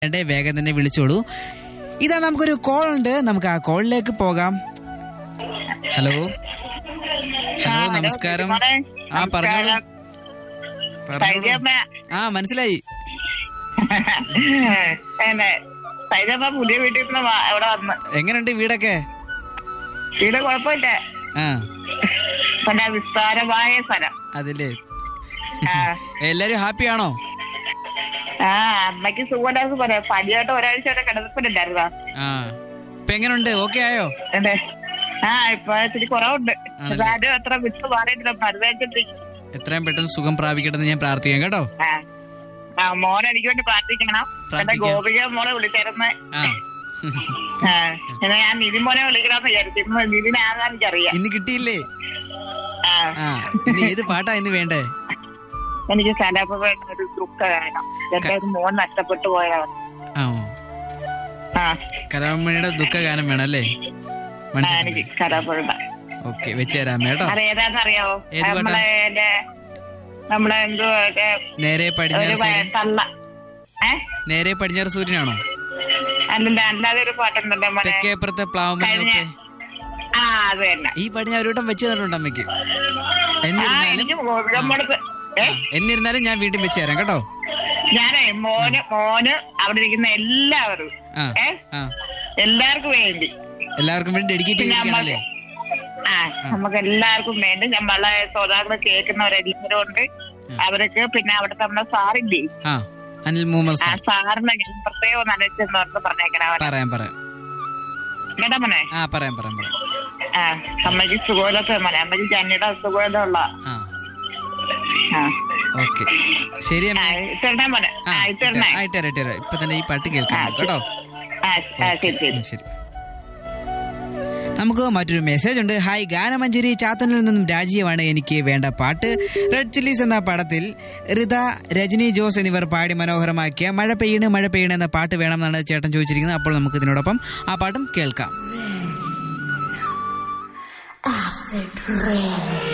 വേണ്ടേ വേഗം തന്നെ വിളിച്ചോളൂ ഇതാ നമുക്കൊരു കോൾ ഉണ്ട് നമുക്ക് ആ കോളിലേക്ക് പോകാം ഹലോ ഹലോ നമസ്കാരം ആ പറഞ്ഞോളൂ പറഞ്ഞോളൂ ആ മനസ്സിലായി സൈജമ്മ പുതിയ വീട്ടിൽ നിന്ന് വാ- ഇവിടെ വന്ന് എങ്ങനെയുണ്ട് വീടൊക്കെ വീട് കുഴപ്പമില്ല ആ പിന്നെ വിസ്താരമായ സ്ഥലം അതില്ലേ ആ എല്ലാരും ഹാപ്പിയാണോ ആ അമ്മയ്ക്ക് സുഖമില്ലാന്ന് പറയാം പനിയായിട്ട് ഒരാഴ്ച വരെ കിടന്നിട്ടുണ്ടായിരുന്ന ആ ഇപ്പൊ എങ്ങനെയുണ്ട് ഓക്കെ ആയോ അതെ ആ ഇപ്പൊ ഇത്തിരി കുറവുണ്ട് ആണല്ലേ? എന്നാലും അത്ര വിട്ട് മാറിയിട്ടില്ല മരുന്ന് കഴിച്ചിട്ടിരിക്കും എത്രയും പെട്ടെന്ന് സുഖം പ്രാപിക്കട്ടെ എന്ന് ഞാൻ പ്രാർത്ഥിക്കാം കേട്ടോ ആ ആ മോൻ എനിക്ക് വേണ്ടി പ്രാർത്ഥിക്കണം എന്റെ പ്രാർത്ഥിക്കാം. ഗോപിക മോളെ വിളിച്ചായിരുന്നു ആ ആ എന്നാ ഞാൻ നിതിൻ മോനെ വിളിക്കണമെന്ന് വിചാരിച്ചു ഇന്ന് നിതിനാകാൻ എനിക്കറിയാം ഇന്ന് കിട്ടിയില്ലേ ആ ആ ഇന്ന് ഏത് പാട്ടാ ഇന്ന് വേണ്ടേ എനിക്ക് കലാപവേണ്ട ഒരു ദുഃഖഗാനം എന്റെ ഒരു മോൻ നഷ്ടപ്പെട്ടു പോയതാണ് ആ ആ കലാമണിയുടെ ദുഃഖഗാനം വേണം അല്ലേ ആ, മനസ്സിലായി എനിക്ക് കലാപവേണ്ട ഓക്കെ വെച്ച് തരാം കേട്ടോ അതേതാന്നറിയാവോ ഏത് പാട്ടാ? നമ്മളെ എന്റെ നമ്മളെ എന്തോ ഒരു നേരെ പടിഞ്ഞാറ് വ- സൂര്യൻ തള്ള ഏ നേരെ പടിഞ്ഞാറ് സൂര്യനാണോ അല്ലല്ല അല്ലാതെ ഒരു പാട്ടുണ്ടല്ലോ നമ്മളെ തെക്കേപ്പുറത്തെ കഴിഞ്ഞ പ്ലാവുമൊക്കെ ആ അത് തന്നെ ഈ പടി ഞാൻ ഒരു വട്ടം വെച്ച് തന്നിട്ടുണ്ട് അമ്മയ്ക്ക് ആ എന്നിരുന്നാലും എനിക്ക് ഗോപികമ്മോടത്ത് ഏ എന്നിരുന്നാലും ഞാൻ വീണ്ടും വെച്ച് തരാം കേട്ടോ ഞാനേ മോന് മോന് അവിടെ ഇരിക്കുന്ന എല്ലാവരും ആ ഏ ആ എല്ലാവർക്കും വേണ്ടി എല്ലാവർക്കും വേണ്ടി ഡെഡിക്കേറ്റ് പിന്നെ ചെയ്തിരിക്കണല്ലേ ആ നമുക്ക് എല്ലാവർക്കും വേണ്ടി നമ്മളെ ശ്രോതാക്കളെ കേൾക്കുന്നവരെല്ലാവരും ഉണ്ട് അവർക്ക് പിന്നെ അവിടുത്തെ നമ്മുടെ സാറില്ലേ ആ അനിൽ മുഹമ്മദ് ആ സാർ സാറിനെ ഞാൻ പ്രത്യേകം നനച്ചെന്ന് പറഞ്ഞ് പറഞ്ഞേക്കണം പറയാം പറയാം കേട്ടാ മോനെ ആ പറയാം പറയാം പറയാം ആ അമ്മയ്ക്ക് സുഖമില്ലാത്ത മോനെ അമ്മയ്ക്ക് ചന്നിയുടെ സുഖമില്ല ആ ആ ഓക്കെ ശരി ആ, അമ്മേ ഇട്ടേരണേ മോനെ ആ ആ ഇട്ടേരണേ ആയിട്ടേരാ ഇട്ടേരാ ഇപ്പൊ തന്നെ ഈ പാട്ട് കേൾക്കാം ആ, കേട്ടോ ആ ആ ശരി ശരി ഉം, ശരി നമുക്ക് മറ്റൊരു മെസ്സേജ് ഉണ്ട് ഹായ് ഗാനമഞ്ജരി ചാത്തനിൽ നിന്നും രാജീവാണ് എനിക്ക് വേണ്ട പാട്ട് റെഡ് ചില്ലീസ് എന്ന പടത്തിൽ റിത രജനി ജോസ് എന്നിവർ പാടി മനോഹരമാക്കിയ മഴ പെയ്യണ് മഴ പെയ്യണ് എന്ന പാട്ട് വേണമെന്നാണ് ചേട്ടൻ ചോദിച്ചിരിക്കുന്നത് അപ്പോൾ നമുക്ക് ഇതിനോടൊപ്പം ആ പാട്ടും കേൾക്കാം Acid rain.